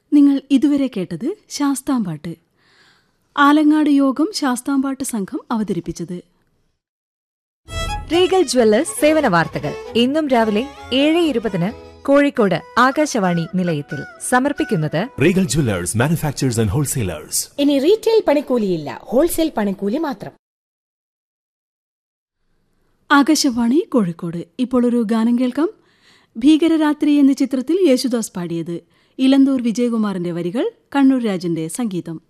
നിങ്ങൾ ഇതുവരെ കേട്ടത് ശാസ്താംപാട്ട് ആലങ്ങാട് യോഗം ശാസ്താംപാട്ട് സംഘം അവതരിപ്പിച്ചത് റീഗൽ ജ്വല്ലേഴ്സ് സേവന വാർത്തകൾ ഇന്നും രാവിലെ ഏഴ് ഇരുപതിന് കോഴിക്കോട് ആകാശവാണി നിലയത്തിൽ സമർപ്പിക്കുന്നത് Regal Jewelers, manufacturers and wholesalers. ഇനി റീറ്റെയിൽ പണിക്കൂലിയില്ല ഹോൾസെയിൽ പണിക്കൂലി മാത്രം ആകാശവാണി കോഴിക്കോട് ഇപ്പോൾ ഒരു ഗാനം കേൾക്കാം ഭീകരരാത്രി എന്ന ചിത്രത്തിൽ യേശുദാസ് പാടിയത് ഇലന്തൂർ വിജയകുമാറിന്റെ വരികൾ കണ്ണൂർ രാജന്റെ സംഗീതം